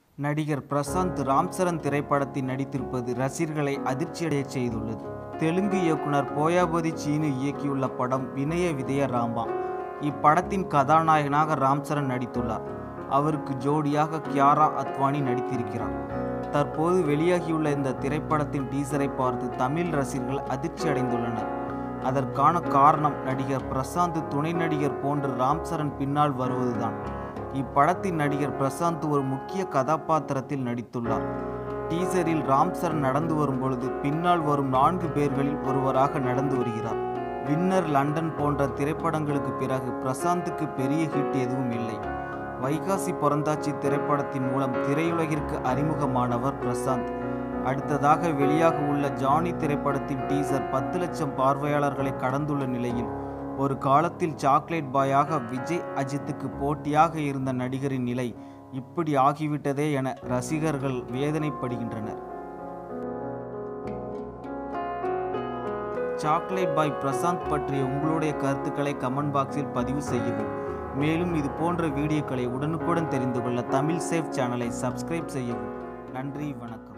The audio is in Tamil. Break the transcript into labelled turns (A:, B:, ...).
A: நடிகர் பிரசாந்த் ராம்சரன் திரைப்படத்தில் நடித்திருப்பது ரசிகர்களை அதிர்ச்சியடையச் செய்துள்ளது தெலுங்கு இயக்குனர் போயாபதி சீனு இயக்கியுள்ள படம் வினய விதய ராமா இப்படத்தின் கதாநாயகனாக ராம்சரன் நடித்துள்ளார் அவருக்கு ஜோடியாக கியாரா அத்வானி நடித்திருக்கிறார் தற்போது வெளியாகியுள்ள இந்த திரைப்படத்தின் டீசரை பார்த்து தமிழ் ரசிகர்கள் அதிர்ச்சி அடைந்துள்ளனர் அதற்கான காரணம் நடிகர் பிரசாந்த் துணை நடிகர் போன்று ராம்சரன் பின்னால் வருவதுதான் இப்படத்தின் நடிகர் பிரசாந்த் ஒரு முக்கிய கதாபாத்திரத்தில் நடித்துள்ளார் டீசரில் ராம்சரன் நடந்து வரும் பொழுது பின்னால் வரும் நான்கு பேர்களில் ஒருவராக நடந்து வருகிறார் வின்னர் லண்டன் போன்ற திரைப்படங்களுக்கு பிறகு பிரசாந்துக்கு பெரிய ஹிட் எதுவும் இல்லை வைகாசி பிறந்தாச்சி திரைப்படத்தின் மூலம் திரையுலகிற்கு அறிமுகமானவர் பிரசாந்த் அடுத்ததாக வெளியாக உள்ள ஜானி திரைப்படத்தின் டீசர் பத்து லட்சம் பார்வையாளர்களை கடந்துள்ள நிலையில் ஒரு காலத்தில் சாக்லேட் பாயாக விஜய் அஜித்துக்கு போட்டியாக இருந்த நடிகரின் நிலை இப்படி ஆகிவிட்டதே என ரசிகர்கள் வேதனைப்படுகின்றனர் சாக்லேட் பாய் பிரசாந்த் பற்றிய உங்களுடைய கருத்துக்களை கமெண்ட் பாக்ஸில் பதிவு செய்யவும் மேலும் இது போன்ற வீடியோக்களை உடனுக்குடன் தெரிந்து கொள்ள தமிழ் சேஃப் சேனலை சப்ஸ்கிரைப் செய்யவும் நன்றி வணக்கம்